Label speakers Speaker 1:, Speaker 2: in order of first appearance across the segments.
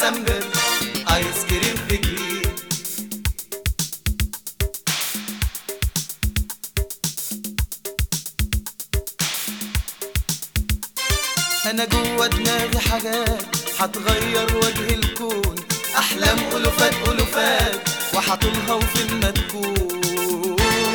Speaker 1: ديسمبر ايس كريم في جليم انا جوه دماغي حاجات هتغير وجه الكون احلام الوفات الوفات وحطولها وفين ما تكون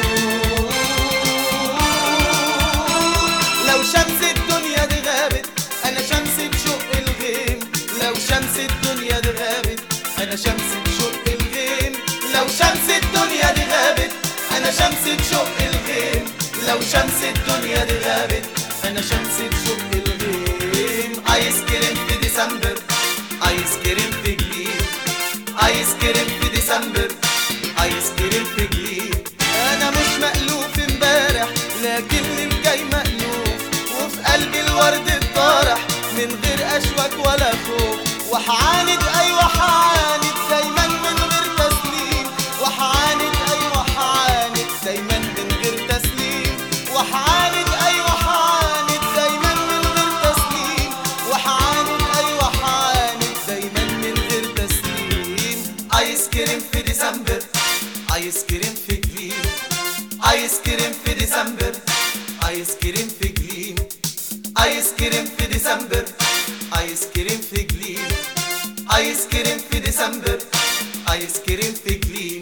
Speaker 1: لو شمس الدنيا دي غابت انا شمس بشق الغيم لو شمس الدنيا دي غابت انا شمس بشق الغيم لو شمس الدنيا دي غابت انا شمس بشق الغيم لو شمس الدنيا دي غابت انا شمس بشق الغيم ايس كريم في ديسمبر ايس كريم في جليم ايس كريم في ديسمبر ايس كريم في جليم انا مش مألوف امبارح لكن الجاي مألوف وفي قلبي الورد الطارح من غير اشواك ولا خوف وحعاند ايوه حعاند دايما من غير تسليم وحعاند ايوه حعاند دايما من غير تسليم وحعاند ايوه حعاند دايما من غير تسليم وحعاند ايوه حعاند دايما من غير تسليم ايس كريم في ديسمبر ايس كريم في جليم ايس كريم في ديسمبر ايس كريم في جليم ايس كريم في ديسمبر ايس كريم في جليم ايس كريم في ديسمبر ايس كريم في جليم